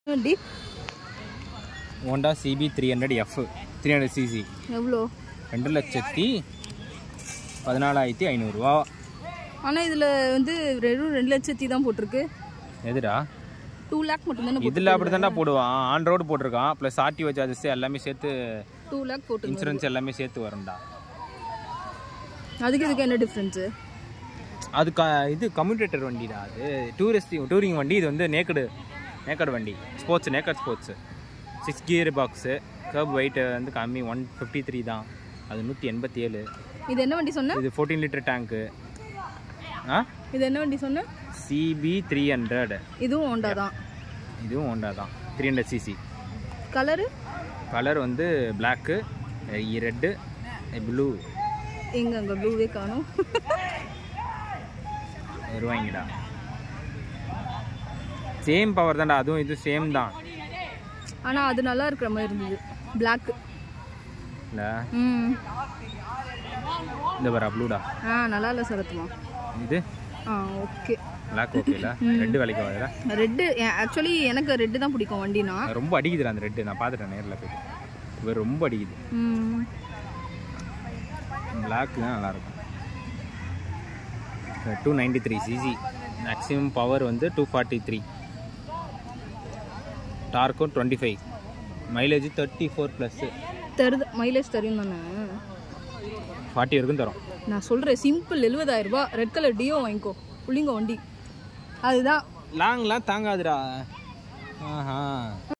வண்டி Honda CB three hundred F three hundred CC எவ்வளோ ரெண்டு லட்சத்தி பதினாலாயிரத்தி ஐநூறுரூவா ஆனால் இதில் வந்து வெறும் ரெண்டு லட்சத்தி தான் போட்டிருக்கு எதுடா டூ லேக் மட்டும் தானே இதில் அப்படி தான்டா போடுவான் ஆன் ரோடு போட்டிருக்கான் ப்ளஸ் ஆர்டிஓ சார்ஜஸ் எல்லாமே சேர்த்து டூ லேக் போட்டு இன்சூரன்ஸ் எல்லாமே சேர்த்து வரும்டா அதுக்கு இதுக்கு என்ன டிஃப்ரென்ஸு அது க இது கம்யூட்டேட்டர் வண்டிடா அது டூரிஸ்ட் டூரிங் வண்டி இது வந்து நேக்கடு நேக்கடு வண்டி sports naked sports six gear box kerb weight வந்து கம்மி ஒன் ஃபிஃப்டி த்ரீ தான் அது நூற்றி எண்பத்தி ஏழு இது என்ன வண்டி சொன்ன இது ஃபோர்டீன் லிட்டர் டேங்க்கு ஆ இது என்ன வண்டி சொன்ன சிபி த்ரீ ஹண்ட்ரட் இதுவும் ஹோண்டா தான் இதுவும் ஹோண்டா தான் three hundred CC colour colour வந்து பிளாக்கு ரெட்டு ப்ளூ எங்க அங்கே ப்ளூவே காணும் வருவாங்கடா சேம் பவர் தான்டா அதுவும் இது சேம் தான் ஆனால் அது நல்லா இருக்கிற மாதிரி இருந்தது பிளாக் இல்லை ம் இந்த வரா ப்ளூடா ஆ நல்லா இல்லை சரத்துமா இது ஆ ஓகே பிளாக் ஓகேல ரெட்டு வேலைக்கு ஆகுதுடா ரெட்டு ஆக்சுவலி எனக்கு ரெட்டு தான் பிடிக்கும் வண்டினா ரொம்ப அடிக்குதுடா அந்த ரெட்டு நான் பார்த்துட்டேன் நேரில் போயிட்டு இவர் ரொம்ப அடிக்குது ம் பிளாக் தான் நல்லாயிருக்கும் two ninety three CC maximum power வந்து டூ ஃபார்ட்டி த்ரீ டார்க்கும் twenty five mileage thirty four plus தருது மைலேஜ் தரும் தானே ஃபார்ட்டி வரைக்கும் தரும் நான் சொல்கிறேன் சிம்பிள் எழுபதாயிரம் ரூபாய் ரெட் கலர் டியோ வாங்கிக்கோ புள்ளிங்க வண்டி அதுதான் லாங்லாம் தாங்காதுடா ஆஹா